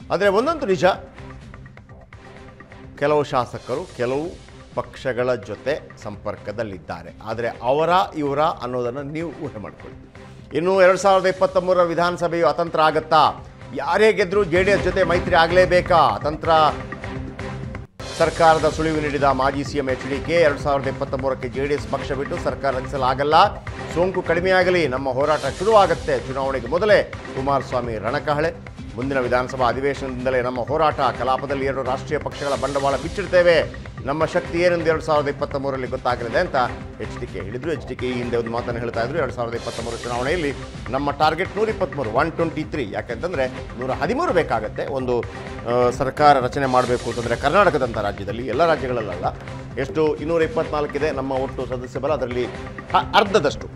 ಆದರೆ ಒಂದೊಂದು ನಿಜ ಕೆಲವು ಶಾಸಕರು ಕೆಲವು ಪಕ್ಷಗಳ ಜೊತೆ ಸಂಪರ್ಕದಲ್ಲಿದ್ದಾರೆ ಆದರೆ ಅವರ ಇವರ ಅನ್ನೋದನ್ನು ನೀವು ಊಹೆ ಮಾಡಿಕೊಳ್ಳಿ ಇನ್ನು ಎರಡು ಸಾವಿರದ ಇಪ್ಪತ್ತ್ಮೂರರ ವಿಧಾನಸಭೆಯು ಅತಂತ್ರ ಆಗತ್ತಾ ಯಾರೇ ಗೆದ್ದರೂ ಜೆ ಡಿ ಎಸ್ ಜೊತೆ ಮೈತ್ರಿ ಆಗಲೇಬೇಕಾ ಅತಂತ್ರ ಸರ್ಕಾರದ ಸುಳಿವು ನೀಡಿದ ಮಾಜಿ ಸಿಎಂ ಎಚ್ ಡಿ ಕೆ ಎರಡು ಸಾವಿರದ ಇಪ್ಪತ್ತ ಮೂರಕ್ಕೆ ಜೆ ಡಿ ಎಸ್ ಪಕ್ಷ ಬಿಟ್ಟು ಸರ್ಕಾರ ರಚಿಸಲಾಗಲ್ಲ ಸೋಂಕು ಕಡಿಮೆಯಾಗಲಿ ನಮ್ಮ ಹೋರಾಟ ಶುರುವಾಗುತ್ತೆ ಚುನಾವಣೆಗೆ ಮೊದಲೇ ಕುಮಾರಸ್ವಾಮಿ ರಣಕಹಳೆ ಮುಂದಿನ ವಿಧಾನಸಭಾ ಅಧಿವೇಶನದಿಂದಲೇ ನಮ್ಮ ಹೋರಾಟ ಕಲಾಪದಲ್ಲಿ ಎರಡು ರಾಷ್ಟ್ರೀಯ ಪಕ್ಷಗಳ ಬಂಡವಾಳ ಬಿಚ್ಚಿಡ್ತೇವೆ ನಮ್ಮ ಶಕ್ತಿ ಏನೆಂದು ಎರಡು ಸಾವಿರದ ಇಪ್ಪತ್ತ ಮೂರರಲ್ಲಿ ಗೊತ್ತಾಗಲಿದೆ ಅಂತ ಎಚ್ ಡಿ ಕೆ ಹೇಳಿದರು ಎಚ್ ಡಿ ಕೆ ಈ ಹಿಂದೆ ಒಂದು ಮಾತನ್ನು ಹೇಳ್ತಾ ಇದ್ರು ಎರಡು ಸಾವಿರದ ಇಪ್ಪತ್ತ ಮೂರು ಚುನಾವಣೆಯಲ್ಲಿ ನಮ್ಮ ಟಾರ್ಗೆಟ್ ನೂರ ಇಪ್ಪತ್ತ್ಮೂರು ಒನ್ ಟ್ವೆಂಟಿ ತ್ರೀ ಯಾಕೆಂತಂದರೆ ನೂರ ಹದಿಮೂರು ಬೇಕಾಗತ್ತೆ ಒಂದು ಆ, ಸರ್ಕಾರ ರಚನೆ ಮಾಡಬೇಕು ಅಂತಂದರೆ ಕರ್ನಾಟಕದಂಥ ರಾಜ್ಯದಲ್ಲಿ ಎಲ್ಲ ರಾಜ್ಯಗಳಲ್ಲ ಎಷ್ಟು ಇನ್ನೂರ ಇಪ್ಪತ್ನಾಲ್ಕಿದೆ ನಮ್ಮ ಒಟ್ಟು ಸದಸ್ಯ ಬಲ ಅದರಲ್ಲಿ ಹ- ಅರ್ಧದಷ್ಟು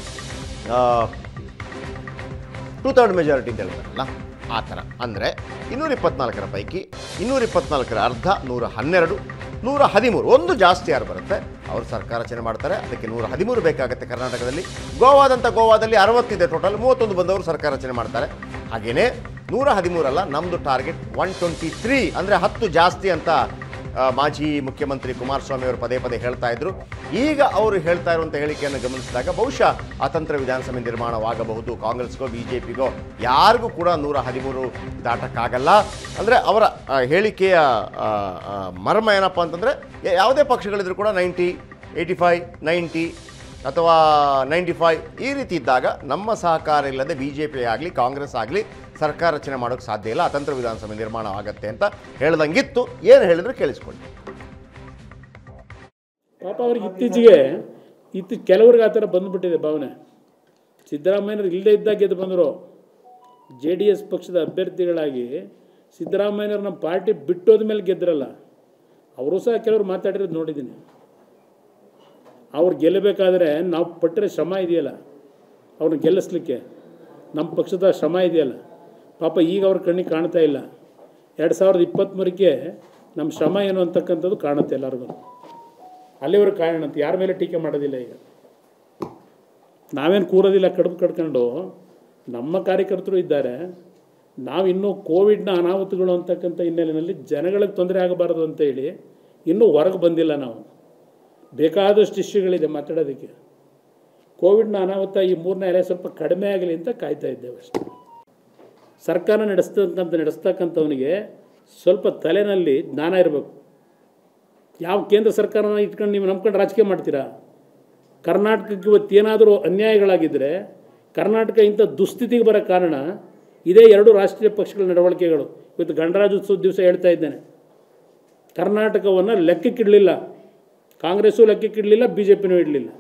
ಟೂ ಥರ್ಡ್ ಮೆಜಾರಿಟಿ ಅಂತ ಹೇಳ್ತಾರಲ್ಲ ಆ ಥರ ಅಂದರೆ ಇನ್ನೂರ ಇಪ್ಪತ್ನಾಲ್ಕರ ಪೈಕಿ ಇನ್ನೂರ ಇಪ್ಪತ್ನಾಲ್ಕರ ಅರ್ಧ ನೂರ ಹನ್ನೆರಡು ನೂರ ಹದಿಮೂರು ಒಂದು ಜಾಸ್ತಿ ಯಾರು ಬರುತ್ತೆ ಅವರು ಸರ್ಕಾರ ರಚನೆ ಮಾಡ್ತಾರೆ ಅದಕ್ಕೆ ನೂರ ಹದಿಮೂರು ಬೇಕಾಗುತ್ತೆ ಕರ್ನಾಟಕದಲ್ಲಿ ಗೋವಾದಂಥ ಗೋವಾದಲ್ಲಿ ಅರವತ್ತಿದೆ ಟೋಟಲ್ ಮೂವತ್ತೊಂದು ಬಂದವರು ಸರ್ಕಾರ ರಚನೆ ಮಾಡ್ತಾರೆ ಹಾಗೆಯೇ ನೂರ ಹದಿಮೂರಲ್ಲ ನಮ್ಮದು ಟಾರ್ಗೆಟ್ ಒನ್ ಟ್ವೆಂಟಿ ತ್ರೀ ಅಂದರೆ ಹತ್ತು ಜಾಸ್ತಿ ಅಂತ ಆ, ಮಾಜಿ ಮುಖ್ಯಮಂತ್ರಿ ಕುಮಾರಸ್ವಾಮಿ ಅವರು ಪದೇ ಪದೇ ಹೇಳ್ತಾ ಇದ್ರು ಈಗ ಅವರು ಹೇಳ್ತಾ ಇರುವಂಥ ಹೇಳಿಕೆಯನ್ನು ಗಮನಿಸಿದಾಗ ಬಹುಶಃ ಅತಂತ್ರ ವಿಧಾನಸಭೆ ನಿರ್ಮಾಣವಾಗಬಹುದು ಕಾಂಗ್ರೆಸ್ಗೋ ಬಿ ಜೆ ಪಿಗೋ ಯಾರಿಗೂ ಕೂಡ ನೂರ ಹದಿಮೂರು ದಾಟಕ್ಕಾಗಲ್ಲ ಅಂದರೆ ಅವರ ಆ, ಹೇಳಿಕೆಯ ಆ, ಆ, ಮರ್ಮ ಏನಪ್ಪ ಅಂತಂದರೆ ಯಾವುದೇ ಪಕ್ಷಗಳಿದ್ರು ಕೂಡ ನೈಂಟಿ ಏಯ್ಟಿ ಫೈವ್ ನೈಂಟಿ ಅಥವಾ ನೈಂಟಿ ಫೈವ್ ಈ ರೀತಿ ಇದ್ದಾಗ ನಮ್ಮ ಸಹಕಾರ ಇಲ್ಲದೆ ಬಿ ಜೆ ಪಿ ಆಗಲಿ ಕಾಂಗ್ರೆಸ್ ಆಗಲಿ ಸರ್ಕಾರ ರಚನೆ ಮಾಡೋಕ್ಕೆ ಸಾಧ್ಯ ಇಲ್ಲ ಅತಂತ್ರ ವಿಧಾನಸಭೆ ನಿರ್ಮಾಣ ಆಗತ್ತೆ ಅಂತ ಹೇಳ್ದಂಗಿತ್ತು ಏನು ಹೇಳಿದ್ರು ಕೇಳಿಸ್ಕೊಳ್ಳಿ ಪಾಪ ಅವ್ರಿಗೆ ಇತ್ತೀಚೆಗೆ ಇತ್ತು ಕೆಲವ್ರಿಗೆ ಆ ಥರ ಬಂದುಬಿಟ್ಟಿದೆ ಭಾವನೆ ಸಿದ್ದರಾಮಯ್ಯನವ್ರು ಇಲ್ಲದೇ ಇದ್ದಾಗ ಗೆದ್ದು ಬಂದರು ಜೆ ಡಿ ಎಸ್ ಪಕ್ಷದ ಅಭ್ಯರ್ಥಿಗಳಾಗಿ ಸಿದ್ದರಾಮಯ್ಯನವ್ರು ನಮ್ಮ ಪಾರ್ಟಿ ಬಿಟ್ಟೋದ ಮೇಲೆ ಗೆದ್ರಲ್ಲ ಅವರು ಸಹ ಕೆಲವರು ಮಾತಾಡಿರೋದು ನೋಡಿದ್ದೀನಿ ಅವ್ರು ಗೆಲ್ಲಬೇಕಾದ್ರೆ ನಾವು ಪಟ್ಟಿರೋ ಶ್ರಮ ಇದೆಯಲ್ಲ ಅವ್ರನ್ನ ಗೆಲ್ಲಿಸ್ಲಿಕ್ಕೆ ನಮ್ಮ ಪಕ್ಷದ ಶ್ರಮ ಇದೆಯಲ್ಲ ಪಾಪ ಈಗ ಅವ್ರ ಕಣ್ಣಿಗೆ ಕಾಣ್ತಾ ಇಲ್ಲ ಎರಡು ಸಾವಿರದ ಇಪ್ಪತ್ತ್ಮೂರಕ್ಕೆ ನಮ್ಮ ಶ್ರಮ ಏನು ಅಂತಕ್ಕಂಥದ್ದು ಕಾಣುತ್ತೆ ಎಲ್ಲರಿಗೂ ಅಲ್ಲಿವರೆಗೆ ಕಾರಣ ಅಂತ ಯಾರ ಮೇಲೆ ಟೀಕೆ ಮಾಡೋದಿಲ್ಲ ಈಗ ನಾವೇನು ಕೂರೋದಿಲ್ಲ ಕಡುಬು ಕಡ್ಕೊಂಡು ನಮ್ಮ ಕಾರ್ಯಕರ್ತರು ಇದ್ದಾರೆ ನಾವು ಇನ್ನೂ ಕೋವಿಡ್ನ ಅನಾಹುತಗಳು ಅಂತಕ್ಕಂಥ ಹಿನ್ನೆಲೆಯಲ್ಲಿ ಜನಗಳಿಗೆ ತೊಂದರೆ ಆಗಬಾರದು ಅಂತ ಹೇಳಿ ಇನ್ನೂ ಹೊರಗೆ ಬಂದಿಲ್ಲ ನಾವು ಬೇಕಾದಷ್ಟು ಇಶ್ಯೂಗಳಿದೆ ಮಾತಾಡೋದಕ್ಕೆ ಕೋವಿಡ್ನ ಅನಾಹುತ ಈ ಮೂರನೇ ಅಲೆ ಸ್ವಲ್ಪ ಕಡಿಮೆ ಆಗಲಿ ಅಂತ ಕಾಯ್ತಾ ಇದ್ದೇವೆ ಅಷ್ಟೇ ಸರ್ಕಾರ ನಡೆಸ್ತಕ್ಕಂಥ ನಡೆಸ್ತಕ್ಕಂಥವನಿಗೆ ಸ್ವಲ್ಪ ತಲೆನಲ್ಲಿ ಜ್ಞಾನ ಇರಬೇಕು ಯಾವ ಕೇಂದ್ರ ಸರ್ಕಾರನ ಇಟ್ಕೊಂಡು ನೀವು ನಂಬ್ಕೊಂಡು ರಾಜಕೀಯ ಮಾಡ್ತೀರಾ ಕರ್ನಾಟಕಕ್ಕೆ ಇವತ್ತು ಏನಾದರೂ ಅನ್ಯಾಯಗಳಾಗಿದ್ದರೆ ಕರ್ನಾಟಕ ಇಂಥ ದುಸ್ಥಿತಿಗೆ ಬರೋ ಕಾರಣ ಇದೇ ಎರಡು ರಾಷ್ಟ್ರೀಯ ಪಕ್ಷಗಳ ನಡವಳಿಕೆಗಳು ಇವತ್ತು ಗಣರಾಜ್ಯೋತ್ಸವ ದಿವಸ ಹೇಳ್ತಾ ಇದ್ದೇನೆ ಕರ್ನಾಟಕವನ್ನು ಲೆಕ್ಕಕ್ಕಿಡಲಿಲ್ಲ ಕಾಂಗ್ರೆಸ್ಸು ಲೆಕ್ಕಕ್ಕಿಡಲಿಲ್ಲ ಬಿ ಜೆ ಪಿನೂ ಇಡಲಿಲ್ಲ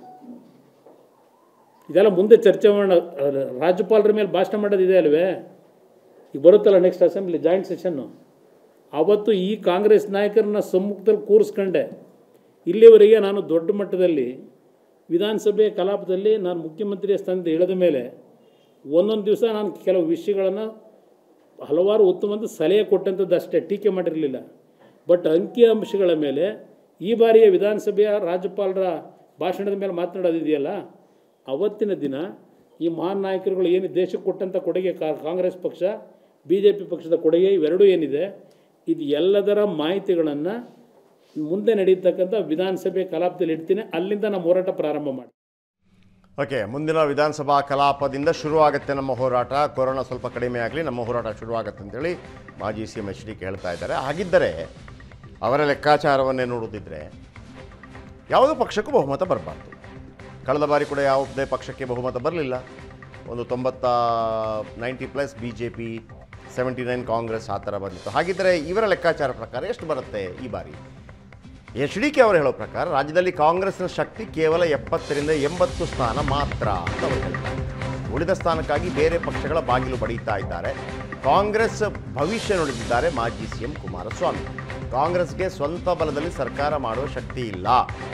ಇದೆಲ್ಲ ಮುಂದೆ ಚರ್ಚೆ ಮಾಡೋಣ ಅಹ್, ರಾಜ್ಯಪಾಲರ ಮೇಲೆ ಭಾಷಣ ಮಾಡೋದಿದೆ ಅಲ್ವೇ ಈಗ ಬರುತ್ತಲ್ಲ ನೆಕ್ಸ್ಟ್ ಅಸೆಂಬ್ಲಿ ಜಾಯಿಂಟ್ ಸೆಷನ್ನು ಆವತ್ತು ಈ ಕಾಂಗ್ರೆಸ್ ನಾಯಕರನ್ನ ಸಮ್ಮುಖದಲ್ಲಿ ಕೂರಿಸ್ಕೊಂಡೆ ಇಲ್ಲಿವರೆಗೆ ನಾನು ದೊಡ್ಡ ಮಟ್ಟದಲ್ಲಿ ವಿಧಾನಸಭೆ ಕಲಾಪದಲ್ಲಿ ನಾನು ಮುಖ್ಯಮಂತ್ರಿಯ ಸ್ಥಾನದಿಂದ ಇಳಿದ ಮೇಲೆ ಒಂದೊಂದು ದಿವಸ ನಾನು ಕೆಲವು ವಿಷಯಗಳನ್ನು ಹಲವಾರು ಉತ್ತಮವಾದ ಸಲಹೆ ಕೊಟ್ಟಂಥದ್ದು ಅಷ್ಟೇ ಟೀಕೆ ಮಾಡಿರಲಿಲ್ಲ ಬಟ್ ಅಂಕಿ ಅಂಶಗಳ ಮೇಲೆ ಈ ಬಾರಿಯ ವಿಧಾನಸಭೆಯ ರಾಜ್ಯಪಾಲರ ಭಾಷಣದ ಮೇಲೆ ಮಾತನಾಡೋದಿದೆಯಲ್ಲ ಅವತ್ತಿನ ದಿನ ಈ ಮಹಾನ್ ನಾಯಕರುಗಳು ಏನು ದೇಶಕ್ಕೆ ಕೊಟ್ಟಂಥ ಕೊಡುಗೆ ಕಾ- ಕಾಂಗ್ರೆಸ್ ಪಕ್ಷ ಬಿ ಜೆ ಪಿ ಪಕ್ಷದ ಕೊಡುಗೆ ಇವೆರಡೂ ಏನಿದೆ ಇದು ಎಲ್ಲದರ ಮಾಹಿತಿಗಳನ್ನು ಮುಂದೆ ನಡೀತಕ್ಕಂಥ ವಿಧಾನಸಭೆ ಕಲಾಪದಲ್ಲಿ ಇಡ್ತೀನಿ ಅಲ್ಲಿಂದ ನಮ್ಮ ಹೋರಾಟ ಪ್ರಾರಂಭ ಮಾಡಿ ಓಕೆ ಮುಂದಿನ ವಿಧಾನಸಭಾ ಕಲಾಪದಿಂದ ಶುರುವಾಗುತ್ತೆ ನಮ್ಮ ಹೋರಾಟ ಕೊರೋನಾ ಸ್ವಲ್ಪ ಕಡಿಮೆ ಆಗಲಿ ನಮ್ಮ ಹೋರಾಟ ಶುರುವಾಗುತ್ತೆ ಅಂತೇಳಿ ಮಾಜಿ ಸಿ ಎಂ ಎಚ್ ಡಿ ಹೇಳ್ತಾ ಇದ್ದಾರೆ ಹಾಗಿದ್ದರೆ ಅವರ ಲೆಕ್ಕಾಚಾರವನ್ನೇ ನೋಡುತ್ತಿದ್ದರೆ ಯಾವುದೋ ಪಕ್ಷಕ್ಕೂ ಬಹುಮತ ಬರಬಾರ್ದು ಕಳೆದ ಬಾರಿ ಕೂಡ ಯಾವುದೇ ಪಕ್ಷಕ್ಕೆ ಬಹುಮತ ಬರಲಿಲ್ಲ ಒಂದು ತೊಂಬತ್ತ ninety plus B J P seventy nine Congress ಆ ಥರ ಬಂದಿತ್ತು ಹಾಗಿದ್ದರೆ ಇವರ ಲೆಕ್ಕಾಚಾರ ಪ್ರಕಾರ ಎಷ್ಟು ಬರುತ್ತೆ ಈ ಬಾರಿ ಎಚ್ ಡಿ ಕೆ ಅವರು ಹೇಳೋ ಪ್ರಕಾರ ರಾಜ್ಯದಲ್ಲಿ ಕಾಂಗ್ರೆಸ್ನ ಶಕ್ತಿ ಕೇವಲ ಎಪ್ಪತ್ತರಿಂದ ಎಂಬತ್ತು ಸ್ಥಾನ ಮಾತ್ರ ಅಂತ ಅವರು ಹೇಳ್ತಾರೆ ಉಳಿದ ಸ್ಥಾನಕ್ಕಾಗಿ ಬೇರೆ ಪಕ್ಷಗಳ ಬಾಗಿಲು ಬಡೀತಾ ಇದ್ದಾರೆ ಕಾಂಗ್ರೆಸ್ ಭವಿಷ್ಯ ನುಡಿದಿದ್ದಾರೆ ಮಾಜಿ ಸಿಎಂ ಕುಮಾರಸ್ವಾಮಿ ಕಾಂಗ್ರೆಸ್ಗೆ ಸ್ವಂತ ಬಲದಲ್ಲಿ ಸರ್ಕಾರ ಮಾಡುವ ಶಕ್ತಿ ಇಲ್ಲ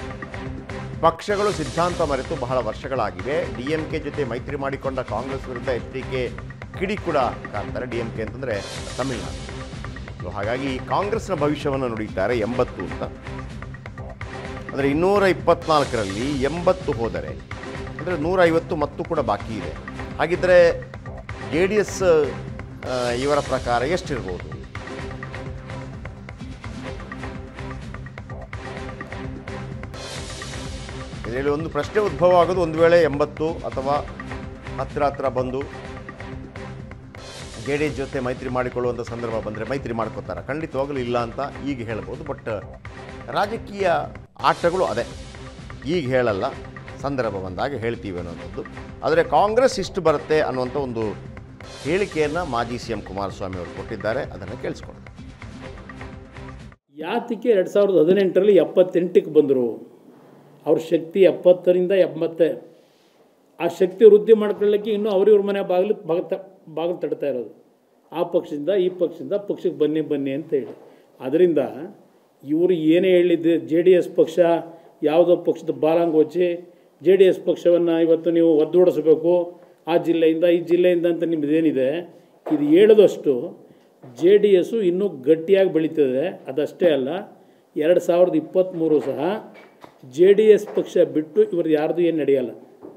ಪಕ್ಷಗಳು ಸಿದ್ಧಾಂತ ಮರೆತು ಬಹಳ ವರ್ಷಗಳಾಗಿವೆ ಡಿ ಎಂ ಕೆ ಜೊತೆ ಮೈತ್ರಿ ಮಾಡಿಕೊಂಡ ಕಾಂಗ್ರೆಸ್ ವಿರುದ್ಧ ಎಚ್ ಡಿ ಕೆ ಕಿಡಿ ಕೂಡ ಕಾಡ್ತಾರೆ ಡಿ ಎಂ ಕೆ ಅಂತಂದರೆ ತಮಿಳುನಾಡು ಸೊ ಹಾಗಾಗಿ ಕಾಂಗ್ರೆಸ್ನ ಭವಿಷ್ಯವನ್ನು ನುಡಿತಾರೆ ಎಂಬತ್ತು ಅಂತ ಅಂದರೆ ಇನ್ನೂರ ಇಪ್ಪತ್ನಾಲ್ಕರಲ್ಲಿ ಎಂಬತ್ತು ಹೋದರೆ ಅಂದರೆ ನೂರ ಐವತ್ತು ಮತ್ತು ಕೂಡ ಬಾಕಿ ಇದೆ ಹಾಗಿದ್ದರೆ ಜೆ ಡಿ ಎಸ್ ಇವರ ಪ್ರಕಾರ ಎಷ್ಟಿರ್ಬೋದು ಇದರಲ್ಲಿ ಒಂದು ಪ್ರಶ್ನೆ ಉದ್ಭವ ಆಗೋದು ಒಂದು ವೇಳೆ ಎಂಬತ್ತು ಅಥವಾ ಹತ್ತಿರ ಹತ್ತಿರ ಬಂದು ಜೆ ಡಿ ಎಸ್ ಜೊತೆ ಮೈತ್ರಿ ಮಾಡಿಕೊಳ್ಳುವಂಥ ಸಂದರ್ಭ ಬಂದರೆ ಮೈತ್ರಿ ಮಾಡ್ಕೋತಾರೆ ಖಂಡಿತವಾಗಲೂ ಇಲ್ಲ ಅಂತ ಈಗ ಹೇಳ್ಬೋದು ಬಟ್ ರಾಜಕೀಯ ಆಟಗಳು ಅದೇ ಈಗ ಹೇಳಲ್ಲ ಸಂದರ್ಭ ಬಂದಾಗ ಹೇಳ್ತೀವಿ ಅನ್ನೋಂಥದ್ದು ಆದರೆ ಕಾಂಗ್ರೆಸ್ ಇಷ್ಟು ಬರುತ್ತೆ ಅನ್ನುವಂಥ ಒಂದು ಹೇಳಿಕೆಯನ್ನು ಮಾಜಿ ಸಿ ಎಂ ಕುಮಾರಸ್ವಾಮಿ ಅವರು ಕೊಟ್ಟಿದ್ದಾರೆ ಅದನ್ನು ಕೇಳಿಸ್ಕೊಂಡು ಯಾತಕ್ಕೆ ಎರಡು ಸಾವಿರದ ಹದಿನೆಂಟರಲ್ಲಿ ಎಪ್ಪತ್ತೆಂಟಕ್ಕೆ ಬಂದರು ಅವ್ರ ಶಕ್ತಿ ಎಪ್ಪತ್ತರಿಂದ ಎಂಬತ್ತೆ ಆ ಶಕ್ತಿ ವೃದ್ಧಿ ಮಾಡ್ಕೊಳ್ಳಿಕ್ಕೆ ಇನ್ನೂ ಅವ್ರಿವ್ರ ಮನೆ ಬಾಗಿಲು ಬಾಗಿಲು ಬಾಗಿಲು ತಡ್ತಾ ಇರೋದು ಆ ಪಕ್ಷದಿಂದ ಈ ಪಕ್ಷದಿಂದ ಪಕ್ಷಕ್ಕೆ ಬನ್ನಿ ಬನ್ನಿ ಅಂತ ಹೇಳಿ ಅದರಿಂದ ಇವರು ಏನೇ ಹೇಳಿದ್ದೆ ಜೆ ಡಿ ಎಸ್ ಪಕ್ಷ ಯಾವುದೋ ಪಕ್ಷದ ಬಾಲಾಂಗೋಚಿ ಜೆ ಡಿ ಎಸ್ ಪಕ್ಷವನ್ನು ಇವತ್ತು ನೀವು ಒದ್ದೋಡಿಸ್ಬೇಕು ಆ ಜಿಲ್ಲೆಯಿಂದ ಈ ಜಿಲ್ಲೆಯಿಂದ ಅಂತ ನಿಮ್ಮದೇನಿದೆ ಇದು ಹೇಳೋದಷ್ಟು ಜೆ ಡಿ ಎಸ್ಸು ಇನ್ನೂ ಗಟ್ಟಿಯಾಗಿ ಬೆಳೀತದೆ ಅದಷ್ಟೇ ಅಲ್ಲ ಎರಡು ಸಾವಿರದ ಇಪ್ಪತ್ತ್ಮೂರು ಸಹ ಜೆ ಡಿ ಎಸ್ ಪಕ್ಷ ಬಿಟ್ಟು ಇವ್ರದ್ದು ಯಾರ್ದು ಏನು ನಡೆಯಲ್ಲ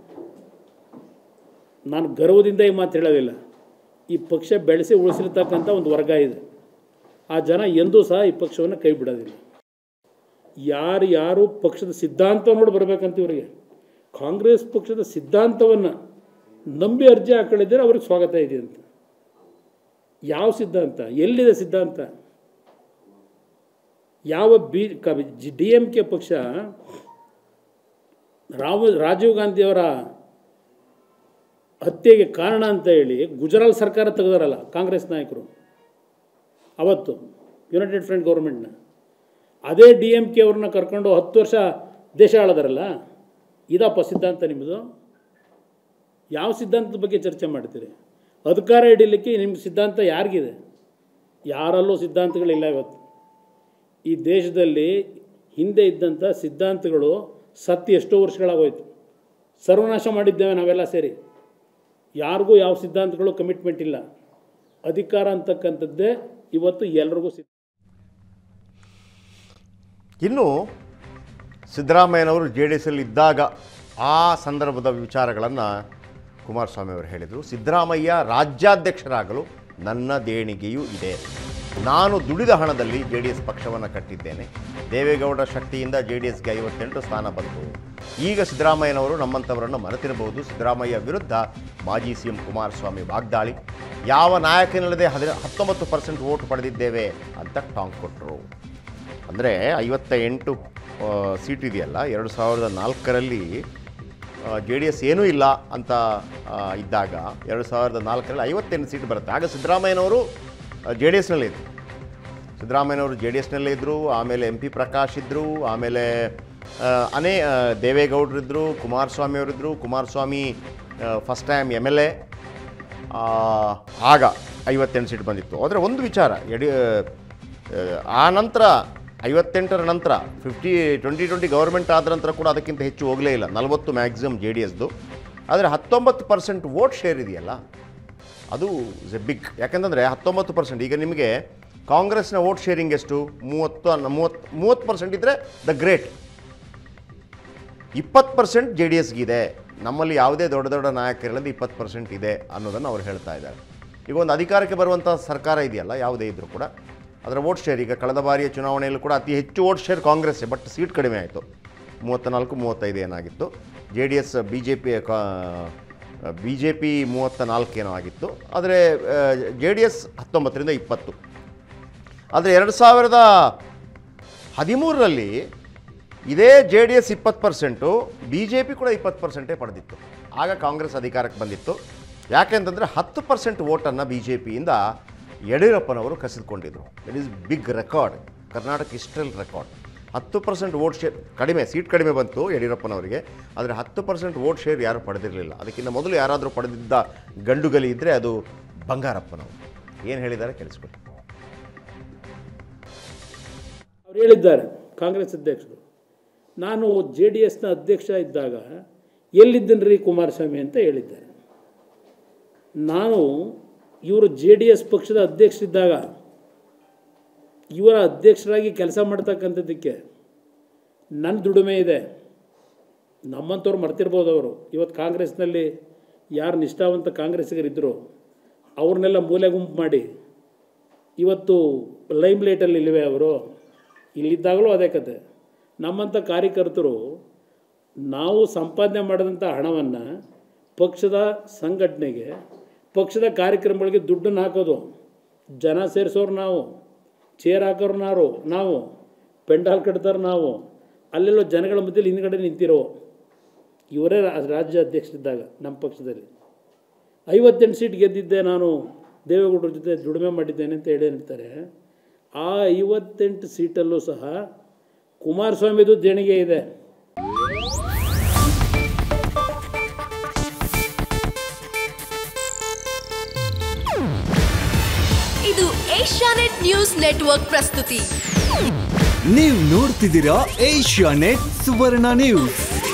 ನಾನು ಗರ್ವದಿಂದ ಈ ಮಾತು ಹೇಳೋದಿಲ್ಲ ಈ ಪಕ್ಷ ಬೆಳೆಸಿ ಉಳಿಸಿರ್ತಕ್ಕಂಥ ಒಂದು ವರ್ಗ ಇದೆ ಆ ಜನ ಎಂದೂ ಸಹ ಈ ಪಕ್ಷವನ್ನು ಕೈ ಬಿಡೋದಿಲ್ಲ ಯಾರು ಯಾರು ಪಕ್ಷದ ಸಿದ್ಧಾಂತ ನೋಡಿ ಬರಬೇಕಂತ ಇವರಿಗೆ ಕಾಂಗ್ರೆಸ್ ಪಕ್ಷದ ಸಿದ್ಧಾಂತವನ್ನು ನಂಬಿ ಅರ್ಜಿ ಹಾಕೊಳ್ಳಿದ್ದಾರೆ ಅವ್ರಿಗೆ ಸ್ವಾಗತ ಇದೆ ಅಂತ ಯಾವ ಸಿದ್ಧಾಂತ ಎಲ್ಲಿದೆ ಸಿದ್ಧಾಂತ ಯಾವ ಬಿ ಡಿ ಎಮ್ ಕೆ ಪಕ್ಷ ರಾಮ ರಾಜೀವ್ ಗಾಂಧಿಯವರ ಹತ್ಯೆಗೆ ಕಾರಣ ಅಂತ ಹೇಳಿ ಗುಜರಾತ್ ಸರ್ಕಾರ ತೆಗೆದಾರಲ್ಲ ಕಾಂಗ್ರೆಸ್ ನಾಯಕರು ಅವತ್ತು ಯುನೈಟೆಡ್ ಫ್ರಂಟ್ ಗೌರ್ಮೆಂಟ್ನ ಅದೇ ಡಿ ಎಮ್ ಕೆ ಅವ್ರನ್ನ ಕರ್ಕೊಂಡು ಹತ್ತು ವರ್ಷ ದೇಶ ಆಳದಾರಲ್ಲ ಇದಪ್ಪ ಸಿದ್ಧಾಂತ ನಿಮ್ಮದು ಯಾವ ಸಿದ್ಧಾಂತದ ಬಗ್ಗೆ ಚರ್ಚೆ ಮಾಡ್ತೀರಿ ಅಧಿಕಾರ ಹಿಡೀಲಿಕ್ಕೆ ನಿಮ್ಮ ಸಿದ್ಧಾಂತ ಯಾರಿಗಿದೆ ಯಾರಲ್ಲೂ ಸಿದ್ಧಾಂತಗಳಿಲ್ಲ ಇವತ್ತು ಈ ದೇಶದಲ್ಲಿ ಹಿಂದೆ ಇದ್ದಂಥ ಸಿದ್ಧಾಂತಗಳು ಸತ್ತಿ ಎಷ್ಟೋ ವರ್ಷಗಳಾಗೋಯ್ತು ಸರ್ವನಾಶ ಮಾಡಿದ್ದೇವೆ ನಾವೆಲ್ಲ ಸೇರಿ ಯಾರಿಗೂ ಯಾವ ಸಿದ್ಧಾಂತಗಳು ಕಮಿಟ್ಮೆಂಟ್ ಇಲ್ಲ ಅಧಿಕಾರ ಅಂತಕ್ಕಂಥದ್ದೇ ಇವತ್ತು ಎಲ್ರಿಗೂ ಸಿದ್ಧ ಇನ್ನು ಸಿದ್ದರಾಮಯ್ಯನವರು ಜೆ ಡಿ ಎಸ್ಸಲ್ಲಿ ಇದ್ದಾಗ ಆ ಸಂದರ್ಭದ ವಿಚಾರಗಳನ್ನು ಕುಮಾರಸ್ವಾಮಿ ಅವರು ಹೇಳಿದರು ಸಿದ್ದರಾಮಯ್ಯ ರಾಜ್ಯಾಧ್ಯಕ್ಷರಾಗಲು ನನ್ನ ದೇಣಿಗೆಯೂ ಇದೆ ನಾನು ದುಡಿದ ಹಣದಲ್ಲಿ ಜೆ ಡಿ ಎಸ್ ಪಕ್ಷವನ್ನು ಕಟ್ಟಿದ್ದೇನೆ ದೇವೇಗೌಡರ ಶಕ್ತಿಯಿಂದ ಜೆ ಡಿ ಎಸ್ಗೆ ಐವತ್ತೆಂಟು ಸ್ಥಾನ ಬಂತು ಈಗ ಸಿದ್ದರಾಮಯ್ಯನವರು ನಮ್ಮಂಥವರನ್ನು ಮರೆತಿರಬಹುದು ಸಿದ್ದರಾಮಯ್ಯ ವಿರುದ್ಧ ಮಾಜಿ ಸಿ ಎಂ ಕುಮಾರಸ್ವಾಮಿ ವಾಗ್ದಾಳಿ ಯಾವ ನಾಯಕನಿಲ್ಲದೆ ಹದಿ ಹತ್ತೊಂಬತ್ತು ಪರ್ಸೆಂಟ್ ವೋಟ್ ಪಡೆದಿದ್ದೇವೆ ಅಂತ ಟಾಂಗ್ ಕೊಟ್ಟರು ಅಂದರೆ ಐವತ್ತ ಎಂಟು ಸೀಟ್ ಇದೆಯಲ್ಲ ಎರಡು ಸಾವಿರದ ನಾಲ್ಕರಲ್ಲಿ ಜೆ ಡಿ ಎಸ್ ಏನೂ ಇಲ್ಲ ಅಂತ ಆ, ಇದ್ದಾಗ ಎರಡು ಸಾವಿರದ ನಾಲ್ಕರಲ್ಲಿ ಐವತ್ತೆಂಟು ಸೀಟ್ ಬರುತ್ತೆ ಆಗ ಸಿದ್ದರಾಮಯ್ಯನವರು ಜೆ ಡಿ ಎಸ್ನಲ್ಲೇ ಇದ್ದರು ಸಿದ್ದರಾಮಯ್ಯನವರು ಜೆ ಡಿ ಎಸ್ನಲ್ಲೇ ಇದ್ದರು ಆಮೇಲೆ ಎಂ ಪಿ ಪ್ರಕಾಶ್ ಇದ್ದರು ಆಮೇಲೆ ಆ, ಅನೇ ಆ, ದೇವೇಗೌಡರಿದ್ದರು ಕುಮಾರಸ್ವಾಮಿ ಅವರಿದ್ದರು Kumaraswamy first time M L A ಆಗ ಐವತ್ತೆಂಟು ಸೀಟ್ ಬಂದಿತ್ತು ಆದರೆ ಒಂದು ವಿಚಾರ ಯಡಿ ಆ ನಂತರ ಐವತ್ತೆಂಟರ ನಂತರ ಫಿಫ್ಟಿ ಟ್ವೆಂಟಿ ಟ್ವೆಂಟಿ ಗೌರ್ಮೆಂಟ್ ಆದ ನಂತರ ಕೂಡ ಅದಕ್ಕಿಂತ ಹೆಚ್ಚು ಹೋಗಲೇ ಇಲ್ಲ ನಲವತ್ತು ಮ್ಯಾಕ್ಸಿಮಮ್ ಜೆ ಡಿ ಎಸ್ದು ಆದರೆ ಹತ್ತೊಂಬತ್ತು ಪರ್ಸೆಂಟ್ ವೋಟ್ ಶೇರ್ ಇದೆಯಲ್ಲ ಅದು ಇಸ್ ಎ ಬಿಗ್ ಯಾಕಂತಂದರೆ ಹತ್ತೊಂಬತ್ತು ಪರ್ಸೆಂಟ್ ಈಗ ನಿಮಗೆ ಕಾಂಗ್ರೆಸ್ನ ವೋಟ್ ಶೇರಿಂಗ್ ಎಷ್ಟು ಮೂವತ್ತು ಅನ್ನ- ಮೂವತ್ತು ಮೂವತ್ತು ಪರ್ಸೆಂಟ್ ಇದ್ದರೆ ದ ಗ್ರೇಟ್ ಇಪ್ಪತ್ತು ಪರ್ಸೆಂಟ್ ಜೆ ಡಿ ಎಸ್ಗಿದೆ ನಮ್ಮಲ್ಲಿ ಯಾವುದೇ ದೊಡ್ಡ ದೊಡ್ಡ ನಾಯಕರಲ್ಲಿ ಇಪ್ಪತ್ತು ಪರ್ಸೆಂಟ್ ಇದೆ ಅನ್ನೋದನ್ನು ಅವ್ರು ಹೇಳ್ತಾ ಇದ್ದಾರೆ ಈಗ ಒಂದು ಅಧಿಕಾರಕ್ಕೆ ಬರುವಂಥ ಸರ್ಕಾರ ಇದೆಯಲ್ಲ ಯಾವುದೇ ಇದ್ದರೂ ಕೂಡ ಅದರ ವೋಟ್ ಶೇರ್ ಈಗ ಕಳೆದ ಬಾರಿಯ ಚುನಾವಣೆಯಲ್ಲೂ ಕೂಡ ಅತಿ ಹೆಚ್ಚು ವೋಟ್ ಶೇರ್ ಕಾಂಗ್ರೆಸ್ಸೇ ಬಟ್ ಸೀಟ್ ಕಡಿಮೆ ಆಯಿತು ಮೂವತ್ತ ನಾಲ್ಕು ಮೂವತ್ತೈದು ಏನಾಗಿತ್ತು J D S B J P B J P ಮೂವತ್ತ ನಾಲ್ಕು ಏನೋ ಆಗಿತ್ತು ಆದರೆ ಜೆ ಡಿ ಎಸ್ ಹತ್ತೊಂಬತ್ತರಿಂದ ಇಪ್ಪತ್ತು ಆದರೆ ಎರಡು ಸಾವಿರದ ಹದಿಮೂರರಲ್ಲಿ ಇದೇ ಜೆ ಡಿ ಎಸ್ ಇಪ್ಪತ್ತು ಪರ್ಸೆಂಟು ಬಿ ಜೆ ಪಿ ಕೂಡ ಇಪ್ಪತ್ತು ಪರ್ಸೆಂಟೇ ಪಡೆದಿತ್ತು ಆಗ ಕಾಂಗ್ರೆಸ್ ಅಧಿಕಾರಕ್ಕೆ ಬಂದಿತ್ತು ಯಾಕೆಂತಂದರೆ ಹತ್ತು ಪರ್ಸೆಂಟ್ ವೋಟನ್ನು ಬಿ ಜೆ ಪಿಯಿಂದ ಯಡಿಯೂರಪ್ಪನವರು ಕಸಿದುಕೊಂಡಿದ್ರು it is big record Karnataka historical record ಹತ್ತು ಪರ್ಸೆಂಟ್ ವೋಟ್ ಶೇರ್ ಕಡಿಮೆ ಸೀಟ್ ಕಡಿಮೆ ಬಂತು ಯಡಿಯೂರಪ್ಪನವರಿಗೆ ಆದರೆ ಹತ್ತು ಪರ್ಸೆಂಟ್ ವೋಟ್ ಶೇರ್ ಯಾರೂ ಪಡೆದಿರಲಿಲ್ಲ ಅದಕ್ಕಿಂತ ಮೊದಲು ಯಾರಾದರೂ ಪಡೆದಿದ್ದ ಗಂಡುಗಲಿ ಇದ್ದರೆ ಅದು ಬಂಗಾರಪ್ಪನವರು ಏನು ಹೇಳಿದ್ದಾರೆ ಕೇಳಿಸ್ಕೊಳ್ಳಿ ಅವ್ರು ಹೇಳಿದ್ದಾರೆ ಕಾಂಗ್ರೆಸ್ ಅಧ್ಯಕ್ಷರು ನಾನು ಜೆ ಡಿ ಎಸ್ನ ಅಧ್ಯಕ್ಷ ಇದ್ದಾಗ ಎಲ್ಲಿದ್ದನ್ರಿ ಕುಮಾರಸ್ವಾಮಿ ಅಂತ ಹೇಳಿದ್ದಾರೆ ನಾನು ಇವರು ಜೆ ಡಿ ಎಸ್ ಪಕ್ಷದ ಅಧ್ಯಕ್ಷರಿದ್ದಾಗ ಇವರ ಅಧ್ಯಕ್ಷರಾಗಿ ಕೆಲಸ ಮಾಡ್ತಕ್ಕಂಥದ್ದಕ್ಕೆ ನನ್ನ ದುಡಿಮೆ ಇದೆ ನಮ್ಮಂಥವ್ರು ಮರ್ತಿರ್ಬೋದು ಅವರು ಇವತ್ತು ಕಾಂಗ್ರೆಸ್ನಲ್ಲಿ ಯಾರು ನಿಷ್ಠಾವಂತ ಕಾಂಗ್ರೆಸ್ಸಿಗರಿದ್ದರು ಅವ್ರನ್ನೆಲ್ಲ ಮೂಲೆ ಗುಂಪು ಮಾಡಿ ಇವತ್ತು ಲೈಮ್ ಲೈಟಲ್ಲಿ ಇಲ್ಲವೇ ಅವರು ಇಲ್ಲಿದ್ದಾಗಲೂ ಅದೇ ಕತೆ ನಮ್ಮಂಥ ಕಾರ್ಯಕರ್ತರು ನಾವು ಸಂಪಾದನೆ ಮಾಡಿದಂಥ ಹಣವನ್ನು ಪಕ್ಷದ ಸಂಘಟನೆಗೆ ಪಕ್ಷದ ಕಾರ್ಯಕ್ರಮಗಳಿಗೆ ದುಡ್ಡನ್ನು ಹಾಕೋದು ಜನ ಸೇರಿಸೋರು ನಾವು ಚೇರ್ ಹಾಕೋರು ನಾವು ನಾವು ಪೆಂಡಾಲ್ ಕಟ್ತಾರೆ ನಾವು ಅಲ್ಲೆಲ್ಲೋ ಜನಗಳ ಮಧ್ಯದಲ್ಲಿ ಹಿಂದ್ಗಡೆ ನಿಂತಿರೋ ಇವರೇ ರಾ- ರಾಜ್ಯ ಅಧ್ಯಕ್ಷರಿದ್ದಾಗ ನಮ್ಮ ಪಕ್ಷದಲ್ಲಿ ಐವತ್ತೆಂಟು ಸೀಟ್ ಗೆದ್ದಿದ್ದೆ ನಾನು ದೇವೇಗೌಡರ ಜೊತೆ ದುಡಿಮೆ ಮಾಡಿದ್ದೇನೆ ಅಂತ ಹೇಳಿ ಹೇಳ್ತಾರೆ ಆ ಐವತ್ತೆಂಟು ಸೀಟಲ್ಲೂ ಸಹ ಕುಮಾರಸ್ವಾಮಿದು ದೇಣಿಗೆ ಇದೆ ಇದು ಏಷ್ಯಾನೆಟ್ ನ್ಯೂಸ್ ನೆಟ್ವರ್ಕ್ ಪ್ರಸ್ತುತಿ ನೀವು ನೋಡ್ತಿದ್ದೀರಾ ಏಷ್ಯಾ ನೆಟ್ ಸುವರ್ಣ ನ್ಯೂಸ್